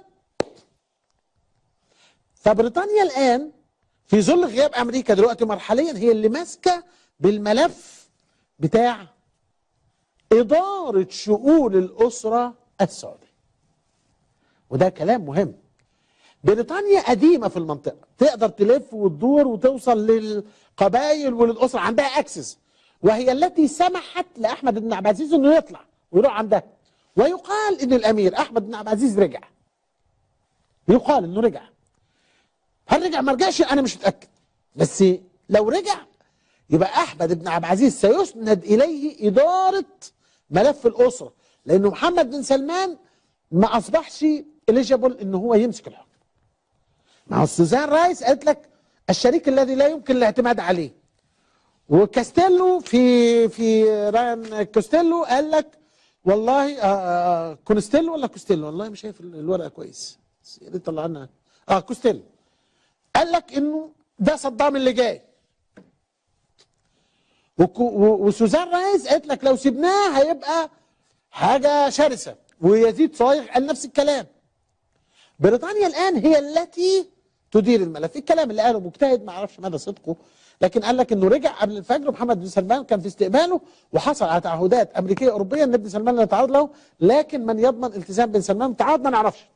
فبريطانيا الان في ظل غياب امريكا دلوقتي مرحليا هي اللي ماسكه بالملف بتاع اداره شؤون الاسره السعوديه وده كلام مهم بريطانيا قديمه في المنطقه تقدر تلف وتدور وتوصل للقبائل وللاسره عندها اكسس وهي التي سمحت لاحمد بن عبد العزيز انه يطلع ويروح عندها ويقال ان الامير احمد بن عبد العزيز رجع يقال انه رجع هل رجع ما رجعش انا مش متاكد بس لو رجع يبقى احمد بن عبد العزيز سيسند اليه اداره ملف الاسره لانه محمد بن سلمان ما اصبحش اليجيبل ان هو يمسك الحكم ما هو سوزان رايس قالت لك الشريك الذي لا يمكن الاعتماد عليه وكاستيلو في في راين كوستيلو قال لك والله آه آه كونستيلو ولا كوستيلو والله مش شايف الورقه كويس بس يا ريت طلع لنا اه كوستيلو قال لك انه ده صدام اللي جاي وكو- و- وسوزان رايس قالت لك لو سيبناه هيبقى حاجه شرسه ويزيد صايغ قال نفس الكلام بريطانيا الان هي التي تدير الملف الكلام اللي قاله مجتهد ما اعرفش مدى صدقه لكن قال لك انه رجع قبل الفجر ومحمد بن سلمان كان في استقباله وحصل على تعهدات امريكيه اوروبيه ان ابن سلمان لا يتعرض له لكن من يضمن التزام بن سلمان بالتعهد ما نعرفش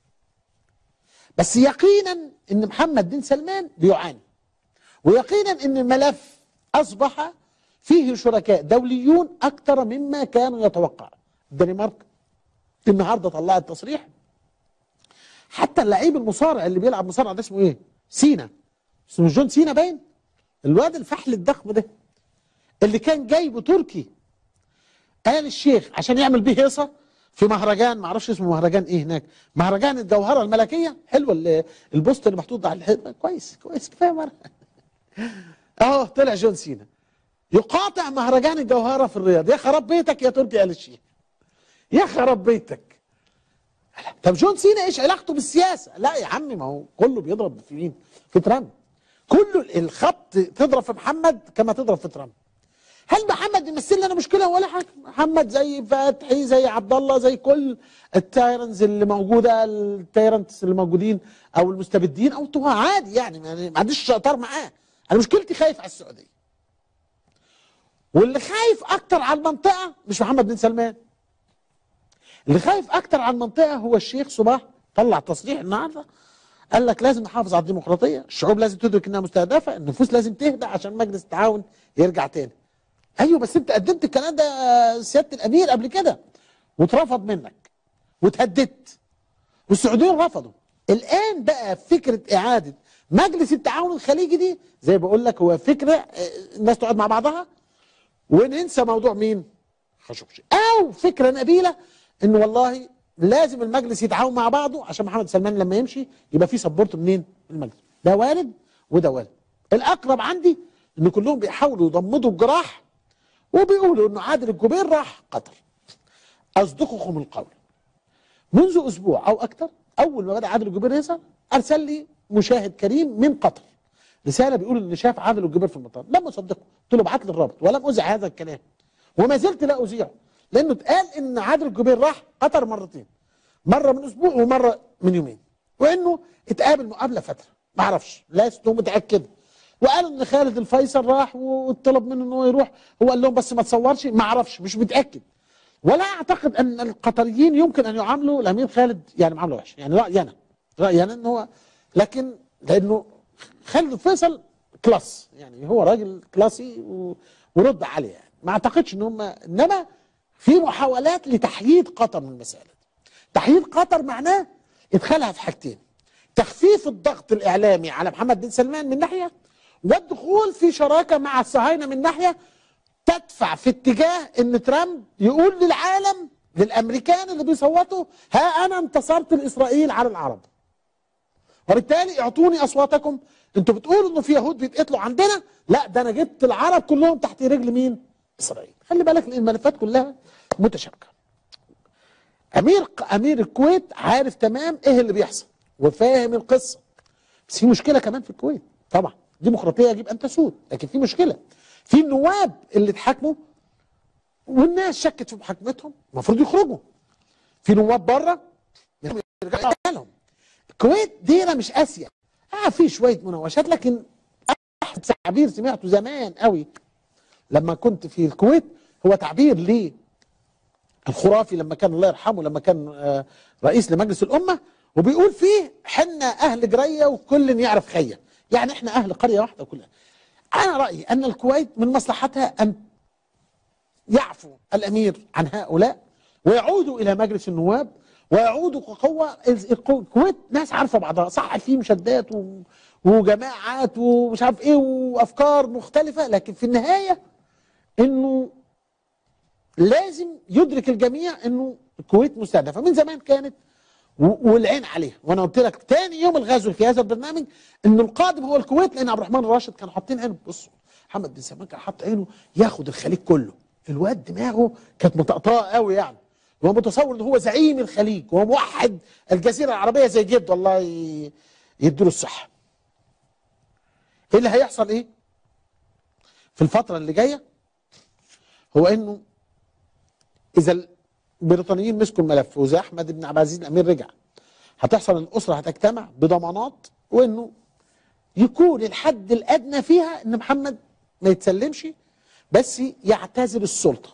بس يقينا ان محمد بن سلمان بيعاني ويقينا ان الملف اصبح فيه شركاء دوليون اكثر مما كانوا يتوقع الدنمارك النهارده طلعت تصريح حتى اللعيب المصارع اللي بيلعب مصارع ده اسمه ايه؟ سينا اسمه جون سينا باين الواد الفحل الضخم ده اللي كان جايبه تركي قال الشيخ عشان يعمل بيه هيصه في مهرجان معرفش اسمه مهرجان ايه هناك مهرجان الجوهره الملكيه حلوه ال- البوست اللي محطوط على الحيطه كويس كويس كفايه مره اهو طلع جون سينا يقاطع مهرجان الجوهره في الرياض يا خراب بيتك يا تركي قال الشيخ يا خراب بيتك طب جون سينا ايش علاقته بالسياسه؟ لا يا عمي ما هو كله بيضرب في مين؟ في ترامب. كله الخط تضرب في محمد كما تضرب في ترامب. هل محمد يمثل لنا مشكله ولا حاجه؟ محمد زي فتحي زي عبد الله زي كل التايرنز اللي موجوده التايرنتس اللي موجودين او المستبدين او طه عادي يعني يعني ما عنديش شطار معاه. انا مشكلتي خايف على السعوديه. واللي خايف اكتر على المنطقه مش محمد بن سلمان. اللي خايف اكتر على المنطقه هو الشيخ صباح طلع تصريح النهارده قال لك لازم نحافظ على الديمقراطيه الشعوب لازم تدرك انها مستهدفه النفوس لازم تهدى عشان مجلس التعاون يرجع تاني ايوه بس انت قدمت الكلام ده سياده الامير قبل كده واترفض منك وتهددت والسعوديين رفضوا الان بقى فكره اعاده مجلس التعاون الخليجي دي زي ما بقول لك هو فكره آه، الناس تقعد مع بعضها وننسى موضوع مين خشوقجي او فكره نبيله ان والله لازم المجلس يتعاون مع بعضه عشان محمد سلمان لما يمشي يبقى في سبورت منين من المجلس ده وارد وده وارد الاقرب عندي ان كلهم بيحاولوا يضمدوا الجراح وبيقولوا انه عادل الجبير راح قطر اصدقكم القول منذ اسبوع او اكثر اول ما بدا عادل الجبير يظهر ارسل لي مشاهد كريم من قطر رساله بيقول ان شاف عادل الجبير في المطار لم اصدقه قلت له ابعت لي الرابط ولم اذع هذا الكلام وما زلت لا اذيعه لانه اتقال ان عادل الجبير راح قطر مرتين مره من اسبوع ومره من يومين وانه اتقابل مقابله فتره ما اعرفش لست متاكد وقالوا ان خالد الفيصل راح وطلب منه ان هو يروح هو قال لهم بس ما تصورش ما اعرفش مش متاكد ولا اعتقد ان القطريين يمكن ان يعاملوا الامير خالد يعني معامله وحشه يعني رايي انا رايي انا ان هو لكن لانه خالد الفيصل كلاس يعني هو راجل كلاسي و- ورد عليه يعني ما اعتقدش ان هم انما في محاولات لتحييد قطر من المساله تحييد قطر معناه ادخالها في حاجتين تخفيف الضغط الاعلامي على محمد بن سلمان من ناحيه والدخول في شراكه مع الصهاينه من ناحيه تدفع في اتجاه ان ترامب يقول للعالم للامريكان اللي بيصوتوا ها انا انتصرت لاسرائيل على العرب وبالتالي اعطوني اصواتكم انتوا بتقولوا انه في يهود بيتقتلوا عندنا لا ده انا جبت العرب كلهم تحت رجل مين اسرائيل خلي بالك لان الملفات كلها متشابكه امير امير الكويت عارف تمام ايه اللي بيحصل وفاهم القصه بس في مشكله كمان في الكويت طبعا ديمقراطيه يجب ان تسود لكن في مشكله في النواب اللي اتحاكموا والناس شكت في محاكمتهم المفروض يخرجوا في نواب بره يرجعوا لهم الكويت ديره مش اسيا اه في شويه مناوشات لكن احد تعبير سمعته زمان قوي لما كنت في الكويت هو تعبير ليه الخرافي لما كان الله يرحمه لما كان آه، رئيس لمجلس الامه وبيقول فيه حنا اهل جريه وكل يعرف خيه يعني احنا اهل قريه واحده كلها انا رايي ان الكويت من مصلحتها ان يعفو الامير عن هؤلاء ويعودوا الى مجلس النواب ويعودوا كقوه الكويت ناس عارفه بعضها صح في مشادات و- وجماعات ومش عارف ايه وافكار مختلفه لكن في النهايه انه لازم يدرك الجميع انه الكويت مستهدفه من زمان كانت و- والعين عليها وانا قلت لك تاني يوم الغزو في هذا البرنامج ان القادم هو الكويت لان عبد الرحمن الراشد كانوا حاطين عينه بصوا محمد بن سلمان كان حاطط عينه ياخد الخليج كله الواد دماغه كانت مطقطقه قوي يعني هو متصور ان هو زعيم الخليج وهو موحد الجزيره العربيه زي جده الله ي- يديله الصحه ايه اللي هيحصل ايه في الفتره اللي جايه هو انه اذا البريطانيين مسكوا الملف واذا احمد بن عبد العزيز الامير رجع هتحصل ان الاسره هتجتمع بضمانات وانه يكون الحد الادنى فيها ان محمد ما يتسلمش بس يعتزل السلطه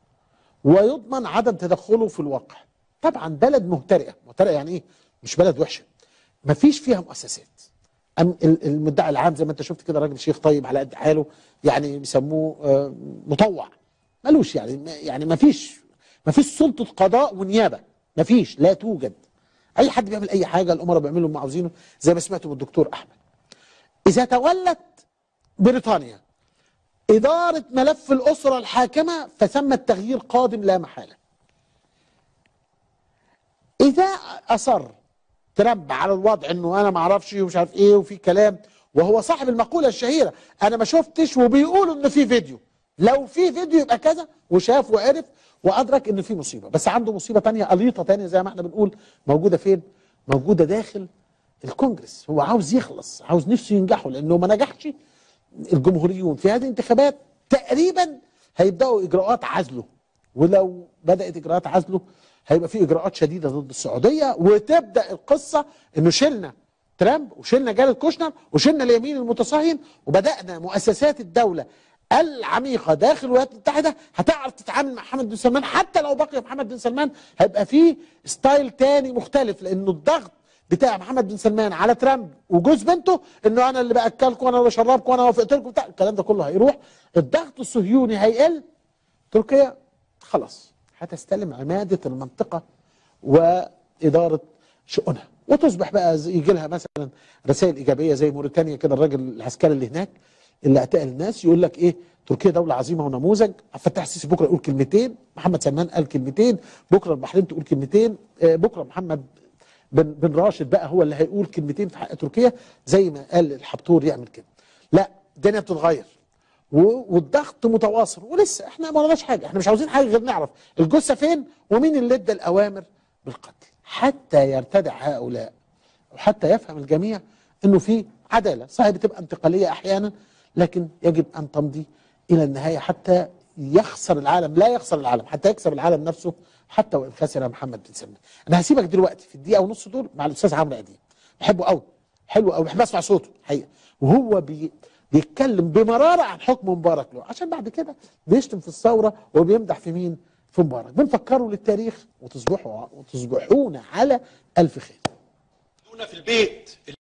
ويضمن عدم تدخله في الواقع طبعا بلد مهترئه مهترئه يعني ايه مش بلد وحشه ما فيش فيها مؤسسات أم ال- المدعي العام زي ما انت شفت كده راجل شيخ طيب على قد حاله يعني بيسموه آه، مطوع ملوش يعني ما- يعني ما فيش ما فيش سلطه قضاء ونيابه ما فيش لا توجد اي حد بيعمل اي حاجه الامراء بيعملوا اللي هم عاوزينه زي ما سمعتوا من الدكتور احمد اذا تولت بريطانيا اداره ملف الاسره الحاكمه فثم التغيير قادم لا محاله اذا اصر ترامب على الوضع انه انا ما اعرفش ومش عارف ايه وفي كلام وهو صاحب المقوله الشهيره انا ما شفتش وبيقولوا ان في فيديو لو في فيديو يبقى كذا وشاف وعرف وادرك ان في مصيبه بس عنده مصيبه تانية قليطه تانية زي ما احنا بنقول موجوده فين موجوده داخل الكونجرس هو عاوز يخلص عاوز نفسه ينجحوا لانه ما نجحش الجمهوريون في هذه الانتخابات تقريبا هيبداوا اجراءات عزله ولو بدات اجراءات عزله هيبقى في اجراءات شديده ضد السعوديه وتبدا القصه انه شلنا ترامب وشلنا جارد كوشنر وشلنا اليمين المتصهين وبدانا مؤسسات الدوله العميقه داخل الولايات المتحده هتعرف تتعامل مع محمد بن سلمان حتى لو بقي محمد بن سلمان هيبقى فيه ستايل تاني مختلف لانه الضغط بتاع محمد بن سلمان على ترامب وجوز بنته انه انا اللي باكلكم وانا اللي بشربكم وانا وافقت لكم بتاع الكلام ده كله هيروح الضغط الصهيوني هيقل تركيا خلاص هتستلم عماده المنطقه واداره شؤونها وتصبح بقى زي- يجي لها مثلا رسائل ايجابيه زي موريتانيا كده الراجل العسكري اللي هناك اللي اعتقل الناس يقول لك ايه تركيا دوله عظيمه ونموذج عبد الفتاح السيسي بكره يقول كلمتين محمد سلمان قال كلمتين بكره البحرين تقول كلمتين آه، بكره محمد بن, بن راشد بقى هو اللي هيقول كلمتين في حق تركيا زي ما قال الحبتور يعمل كده لا الدنيا بتتغير و- والضغط متواصل ولسه احنا ما قلناش حاجه احنا مش عاوزين حاجه غير نعرف الجثه فين ومين اللي ادى الاوامر بالقتل حتى يرتدع هؤلاء وحتى يفهم الجميع انه في عداله صحيح بتبقى انتقاليه احيانا لكن يجب ان تمضي الى النهايه حتى يخسر العالم لا يخسر العالم حتى يكسب العالم نفسه حتى وان خسر محمد بن سلمان انا هسيبك دلوقتي في الدقيقه ونص دول مع الاستاذ عمرو اديب بحبه قوي حلو قوي بحب اسمع صوته حقيقه وهو بي بيتكلم بمراره عن حكم مبارك له عشان بعد كده بيشتم في الثوره وبيمدح في مين في مبارك بنفكروا للتاريخ وتصبحوا وتصبحون على الف خير في البيت